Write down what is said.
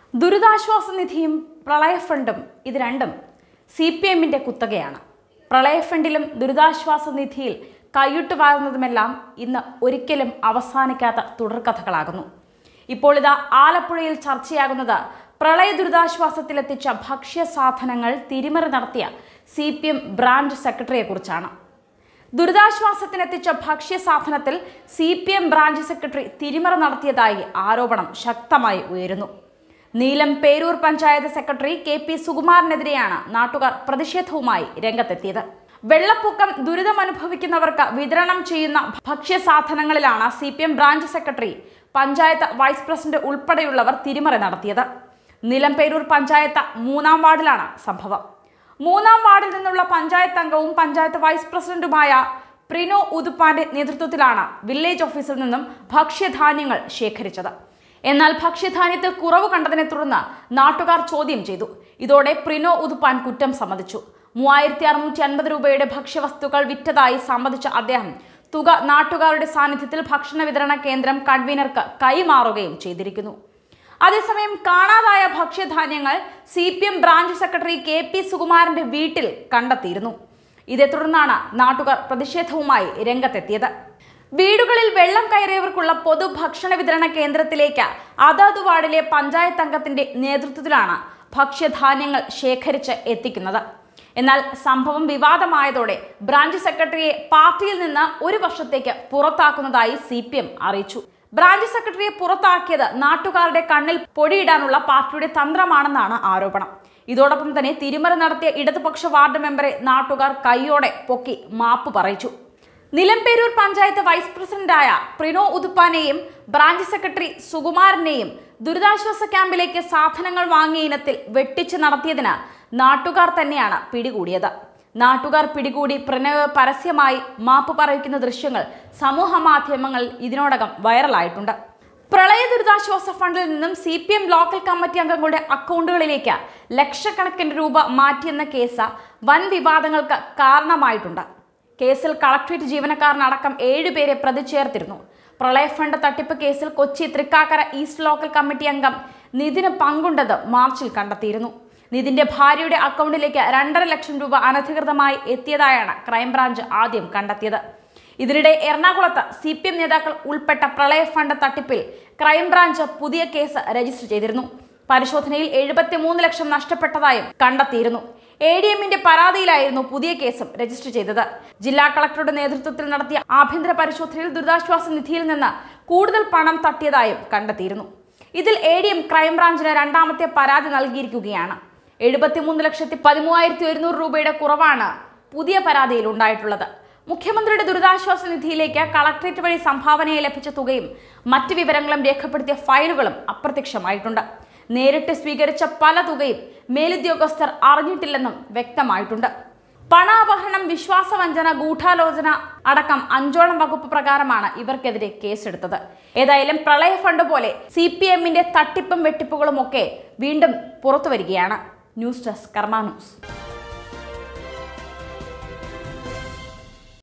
ദുരിതാശ്വാസ നിധിയും പ്രളയ ഫണ്ടും ഇത് രണ്ടും സി പി എമ്മിൻ്റെ കുത്തകയാണ് പ്രളയ ഫണ്ടിലും ദുരിതാശ്വാസ നിധിയിൽ കൈയിട്ട് വാരുന്നതുമെല്ലാം ഇന്ന് ഒരിക്കലും അവസാനിക്കാത്ത തുടർക്കഥകളാകുന്നു ഇപ്പോൾ ഇതാ ആലപ്പുഴയിൽ ചർച്ചയാകുന്നത് പ്രളയ ദുരിതാശ്വാസത്തിലെത്തിച്ച ഭക്ഷ്യ സാധനങ്ങൾ തിരിമറി നടത്തിയ സി പി എം ബ്രാഞ്ച് സെക്രട്ടറിയെക്കുറിച്ചാണ് ദുരിതാശ്വാസത്തിനെത്തിച്ച ഭക്ഷ്യ സാധനത്തിൽ C P M branch secretary തിരിമറി നടത്തിയതായി ആരോപണം ശക്തമായി ഉയരുന്നു Nilamperoor panchayat secretary K P സുകുമാരനെതിരെയാണ് നാട്ടുകാർ പ്രതിഷേധവുമായി രംഗത്തെത്തിയത് വെള്ളപ്പൊക്കം ദുരിതമനുഭവിക്കുന്നവർക്ക് വിതരണം ചെയ്യുന്ന ഭക്ഷ്യ സാധനങ്ങളിലാണ് C P M branch secretary panchayat vice president ഉൾപ്പെടെയുള്ളവർ തിരിമറി നടത്തിയത് നിലമ്പേരൂർ പഞ്ചായത്ത് മൂന്നാം വാർഡിലാണ് സംഭവം മൂന്നാം വാർഡിൽ നിന്നുള്ള പഞ്ചായത്ത് അംഗവും പഞ്ചായത്ത് വൈസ് പ്രസിഡന്റുമായ പ്രിനോ ഉതുപ്പാന്റെ നേതൃത്വത്തിലാണ് വില്ലേജ് ഓഫീസിൽ നിന്നും ഭക്ഷ്യധാന്യങ്ങൾ ശേഖരിച്ചത് എന്നാൽ ഭക്ഷ്യധാന്യത്തിൽ കുറവ് കണ്ടതിനെ തുടർന്ന് നാട്ടുകാർ ചോദ്യം ചെയ്തു ഇതോടെ പ്രിനോ ഉതുപ്പാൻ കുറ്റം സമ്മതിച്ചു മൂവായിരത്തി അറുന്നൂറ്റി അൻപത് രൂപയുടെ ഭക്ഷ്യവസ്തുക്കൾ വിറ്റതായി സമ്മതിച്ച അദ്ദേഹം തുക നാട്ടുകാരുടെ സാന്നിധ്യത്തിൽ ഭക്ഷണ വിതരണ കേന്ദ്രം കൺവീനർക്ക് കൈമാറുകയും ചെയ്തിരിക്കുന്നു അതേസമയം കാണാതായ ഭക്ഷ്യധാന്യങ്ങൾ C P M branch secretary K P സുകുമാരന്റെ വീട്ടിൽ കണ്ടെത്തിയിരുന്നു ഇതേ തുടർന്നാണ് നാട്ടുകാർ പ്രതിഷേധവുമായി രംഗത്തെത്തിയത് വീടുകളിൽ വെള്ളം കയറിയവർക്കുള്ള പൊതു ഭക്ഷണ വിതരണ കേന്ദ്രത്തിലേക്ക് അതത് വാർഡിലെ പഞ്ചായത്ത് അംഗത്തിന്റെ നേതൃത്വത്തിലാണ് ഭക്ഷ്യധാന്യങ്ങൾ ശേഖരിച്ച് എത്തിക്കുന്നത് എന്നാൽ സംഭവം വിവാദമായതോടെ ബ്രാഞ്ച് സെക്രട്ടറിയെ പാർട്ടിയിൽ നിന്ന് ഒരു വർഷത്തേക്ക് പുറത്താക്കുന്നതായി സി അറിയിച്ചു ബ്രാഞ്ച് സെക്രട്ടറിയെ പുറത്താക്കിയത് നാട്ടുകാരുടെ കണ്ണിൽ പൊടിയിടാനുള്ള പാർട്ടിയുടെ തന്ത്രമാണെന്നാണ് ആരോപണം ഇതോടൊപ്പം തന്നെ തിരിമറി നടത്തിയ ഇടതുപക്ഷ വാർഡ് മെമ്പറെ നാട്ടുകാർ കൈയോടെ പൊക്കി മാപ്പ് പറയിച്ചു നിലമ്പേരൂർ പഞ്ചായത്ത് വൈസ് പ്രസിഡന്റായ പ്രിനോ ഉതുപ്പാനെയും ബ്രാഞ്ച് സെക്രട്ടറി സുകുമാരനെയും ദുരിതാശ്വാസ ക്യാമ്പിലേക്ക് സാധനങ്ങൾ വാങ്ങിയ ഇനത്തിൽ വെട്ടിച്ച് നടത്തിയതിന് നാട്ടുകാർ തന്നെയാണ് പിടികൂടിയത് നാട്ടുകാർ പിടികൂടി പ്രണവ് പരസ്യമായി മാപ്പ് പറയിക്കുന്ന ദൃശ്യങ്ങൾ സമൂഹ മാധ്യമങ്ങളിൽ ഇതിനോടകം വൈറലായിട്ടുണ്ട് പ്രളയ ദുരിതാശ്വാസ ഫണ്ടിൽ നിന്നും C P M local committee അംഗങ്ങളുടെ അക്കൗണ്ടുകളിലേക്ക് ലക്ഷക്കണക്കിന് രൂപ മാറ്റിയെന്ന കേസ് വൻ വിവാദങ്ങൾക്ക് കാരണമായിട്ടുണ്ട് കേസിൽ കളക്ട്രേറ്റ് ജീവനക്കാരനടക്കം ഏഴുപേരെ പ്രതി ചേർത്തിരുന്നു പ്രളയ ഫണ്ട് തട്ടിപ്പ് കേസിൽ Kochi Thrikkakara east local committee അംഗം നിതിന് പങ്കുണ്ടെന്ന് മാർച്ചിൽ കണ്ടെത്തിയിരുന്നു നിതിന്റെ ഭാര്യയുടെ അക്കൗണ്ടിലേക്ക് രണ്ടര ലക്ഷം രൂപ അനധികൃതമായി എത്തിയതായാണ് ക്രൈംബ്രാഞ്ച് ആദ്യം കണ്ടെത്തിയത് ഇതിനിടെ എറണാകുളത്ത് സി പി എം നേതാക്കൾ ഉൾപ്പെട്ട പ്രളയ ഫണ്ട് തട്ടിപ്പിൽ ക്രൈംബ്രാഞ്ച് പുതിയ കേസ് രജിസ്റ്റർ ചെയ്തിരുന്നു പരിശോധനയിൽ എഴുപത്തിമൂന്ന് ലക്ഷം നഷ്ടപ്പെട്ടതായും കണ്ടെത്തിയിരുന്നു എ ഡി എമ്മിന്റെ പരാതിയിലായിരുന്നു പുതിയ കേസും രജിസ്റ്റർ ചെയ്തത് ജില്ലാ കളക്ടറുടെ നേതൃത്വത്തിൽ നടത്തിയ ആഭ്യന്തര പരിശോധനയിൽ ദുരിതാശ്വാസ നിധിയിൽ നിന്ന് കൂടുതൽ പണം തട്ടിയതായും കണ്ടെത്തിയിരുന്നു ഇതിൽ എ ഡി എം ക്രൈംബ്രാഞ്ചിന് രണ്ടാമത്തെ പരാതി നൽകിയിരിക്കുകയാണ് എഴുപത്തിമൂന്ന് ലക്ഷത്തി പതിമൂവായിരത്തി ഒരുന്നൂറ് രൂപയുടെ കുറവാണ് പുതിയ പരാതിയിൽ ഉണ്ടായിട്ടുള്ളത് മുഖ്യമന്ത്രിയുടെ ദുരിതാശ്വാസ നിധിയിലേക്ക് കളക്ടറേറ്റ് വഴി സംഭാവനയായി ലഭിച്ച തുകയും മറ്റ് വിവരങ്ങളും രേഖപ്പെടുത്തിയ ഫയലുകളും അപ്രത്യക്ഷമായിട്ടുണ്ട് നേരിട്ട് സ്വീകരിച്ച പല തുകയും മേലുദ്യോഗസ്ഥർ അറിഞ്ഞിട്ടില്ലെന്നും വ്യക്തമായിട്ടുണ്ട് പണാപഹരണം വിശ്വാസവഞ്ചന ഗൂഢാലോചന അടക്കം അഞ്ചോളം വകുപ്പ് പ്രകാരമാണ് ഇവർക്കെതിരെ കേസെടുത്തത് ഏതായാലും പ്രളയ ഫണ്ട് പോലെ സി പി എമ്മിന്റെ തട്ടിപ്പും വെട്ടിപ്പുകളും ഒക്കെ വീണ്ടും പുറത്തു വരികയാണ് ന്യൂസ് ഡെസ്ക് കർമാ ന്യൂസ്